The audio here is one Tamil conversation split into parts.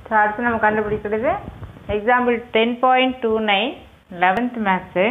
ஸோ அடுத்து நம்ம கண்டுபிடிக்கிறது example ten point two nine eleventh maths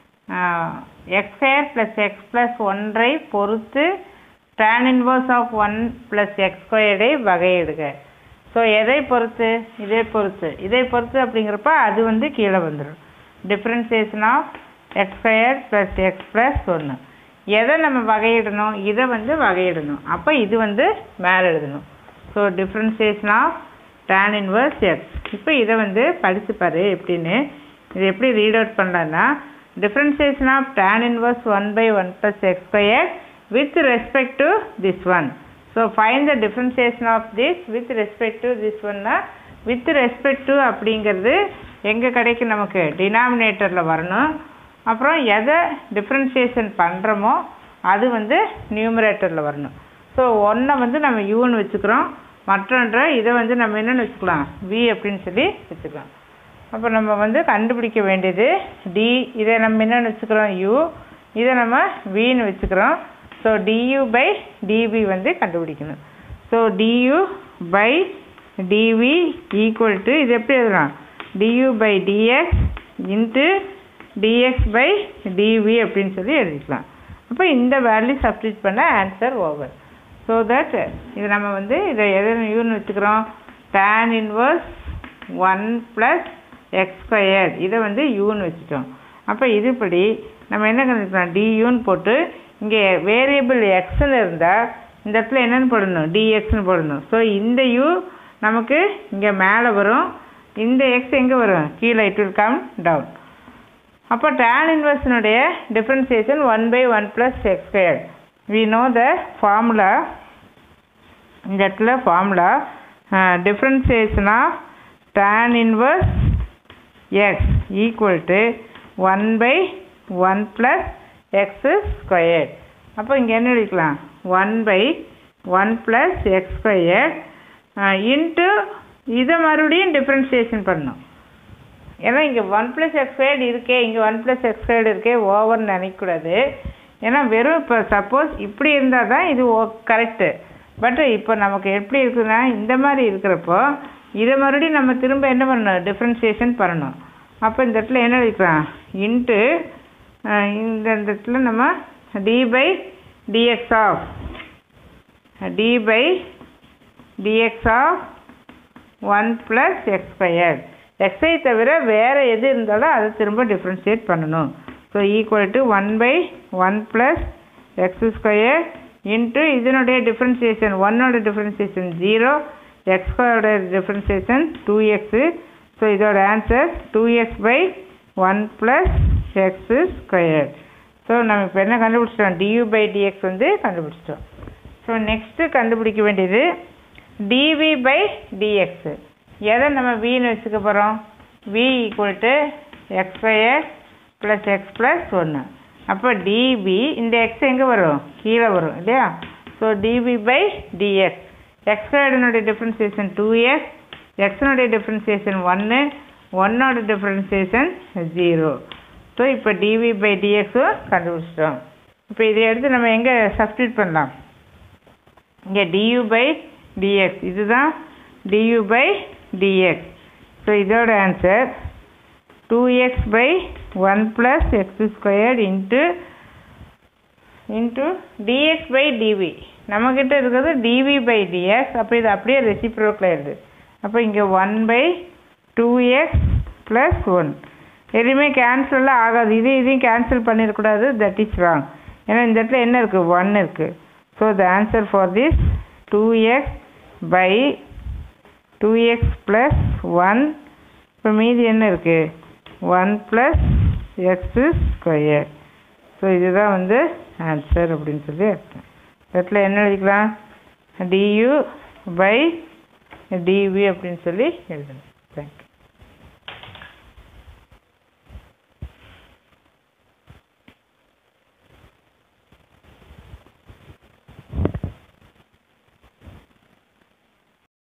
x square plus x plus ஒன்றை பொறுத்து tan inverse of one plus x ஸ்கொயர்டை வகையிடுக ஸோ எதை பொறுத்து இதை பொறுத்து இதை பொறுத்து அப்படிங்கிறப்ப அது வந்து கீழே வந்துடும் differentiation of x square plus x plus ஒன்று எதை நம்ம வகையிடணும் இதை வந்து வகையிடணும் அப்போ இது வந்து மேலே எழுதணும் so differentiation of tan inverse x இப்போ இதை வந்து படித்து பாரு எப்படின்னு இது எப்படி ரீட் அவுட் பண்ணலான்னா differentiation of tan inverse one by one plus x square with respect to this one so find the differentiation of this with respect to this ஒன்னா வித் ரெஸ்பெக்ட் டு அப்படிங்கிறது எங்கே கிடைக்கும் நமக்கு டினாமினேட்டரில் வரணும் அப்புறம் எதை டிஃப்ரென்சியேஷன் பண்ணுறோமோ அது வந்து நியூமரேட்டரில் வரணும் ஸோ ஒன்றை வந்து நம்ம யூன்னு வச்சுக்கிறோம் மற்றொன்றை இதை வந்து நம்ம என்னென்னு வச்சுக்கலாம் வி அப்படின்னு சொல்லி வச்சுக்கலாம் அப்போ நம்ம வந்து கண்டுபிடிக்க வேண்டியது டி இதை நம்ம என்னென்னு வச்சுக்கிறோம் யூ இதை நம்ம வின்னு வச்சுக்கிறோம் ஸோ டியூ பை டிவி வந்து கண்டுபிடிக்கணும் so du by dv equal to இது எப்படி எழுதலாம் du by dx into dx by dv அப்படின்னு சொல்லி எழுதிக்கலாம் அப்போ இந்த வேல்யூ சப்ஸ்டியூட் பண்ண ஆன்சர் ஓவர் ஸோ தட் இது நம்ம வந்து இதை எதை யூன்னு வச்சுக்கிறோம் tan inverse one plus x square இதை வந்து யூன்னு வச்சுட்டோம் அப்போ இதுபடி நம்ம என்ன கண்டுக்கலாம் டியூன்னு போட்டு இங்கே வேரியபிள் எக்ஸ்ன்னு இருந்தால் இந்த இடத்துல என்னென்னு போடணும் டிஎக்ஸ்னு போடணும் ஸோ இந்த யூ நமக்கு இங்கே மேலே வரும் இந்த எக்ஸ் எங்கே வரும் கீழே இட் வில் கம் டவுன் அப்போ டேன் இன்வர்ஸினுடைய differentiation one by one plus x square we know the formula இந்த இடத்துல formula differentiation of tan inverse x equal to one by one plus x square அப்போ இங்கே என்ன எழுதிக்கலாம் one by one plus x square into இதை மறுபடியும் டிஃப்ரென்சியேஷன் பண்ணணும் ஏன்னா இங்கே ஒன் ப்ளஸ் எக்ஸ் ஸ்கொயர்டு இருக்கே இங்கே ஒன் ப்ளஸ் எக்ஸ் ஸ்கொயர்டு இருக்கே ஓவர்னு நினைக்கக்கூடாது ஏன்னா வெறும் இப்போ சப்போஸ் இப்படி இருந்தால் தான் இது ஓ கரெக்டு பட் இப்போ நமக்கு எப்படி இருக்குதுன்னா இந்த மாதிரி இருக்கிறப்போ இதை மறுபடியும் நம்ம திரும்ப என்ன பண்ணணும் டிஃப்ரென்சியேஷன் பண்ணணும் அப்போ இந்த இடத்துல என்ன எழுதிக்கலாம் இன்ட்டு இந்த இடத்துல நம்ம d by dx of d by dx of one plus x square எக்ஸை தவிர வேறு எது இருந்தாலும் அதை திரும்ப டிஃப்ரென்ஷியேட் பண்ணணும் so equal to one by one plus x square into இதனுடைய டிஃப்ரென்சியேஷன் ஒன்னோட டிஃப்ரென்சியேஷன் ஜீரோ எக்ஸ்கோட டிஃப்ரென்சியேஷன் டூ எக்ஸு ஸோ இதோட answer two x by one plus x square so நம்ம இப்போ என்ன கண்டுபிடிச்சிட்டோம் டியூ பை டிஎக்ஸ் வந்து கண்டுபிடிச்சிட்டோம் ஸோ நெக்ஸ்ட்டு கண்டுபிடிக்க வேண்டியது டிவி பை டிஎக்ஸு எதை நம்ம வின்னு வச்சுக்க போகிறோம் v equal to x square plus x plus ஒன்று அப்போ டிபி இந்த எக்ஸ் எங்கே வரும் கீழே வரும் இல்லையா so dv by dx x ஸ்கொயர்டினுடைய டிஃப்ரென்சியேஷன் டூ எக்ஸ் எக்ஸினுடைய டிஃப்ரென்சியேஷன் ஒன்று ஒன்னோட டிஃப்ரென்சியேஷன் ஜீரோ ஸோ இப்போ டிவி பை டிஎக்ஸும் கண்டுபிடிச்சிட்டோம் இப்போ இதை எடுத்து நம்ம எங்கே சப்ஸ்டியூட் பண்ணலாம் இங்கே டியூ பை டிஎக்ஸ் இதுதான் டியூ பை டிஎக்ஸ் ஸோ இதோட answer two x by one plus x squared into into dx by dv நம்மக்கிட்ட இருக்கிறது டிவி பை டிஎக்ஸ் அப்போ இது அப்படியே ரெசிப்ரோக்கில் இருக்குது அப்போ இங்கே one by two x plus one எதுவுமே கேன்சல்லாம் ஆகாது இது இதையும் கேன்சல் பண்ணிடக்கூடாது தட் இஸ் ராங் ஏன்னா இந்த இடத்துல என்ன இருக்குது ஒன் இருக்குது so the answer for this two x by two x plus one இப்போ மீதி என்ன இருக்குது one plus x square so இதுதான் வந்து ஆன்சர் அப்படின்னு சொல்லி அர்த்தம் இடத்துல என்ன எழுதிக்கலாம் டியூ பை டிவி அப்படின்னு சொல்லி எழுதணும் தேங்க்யூ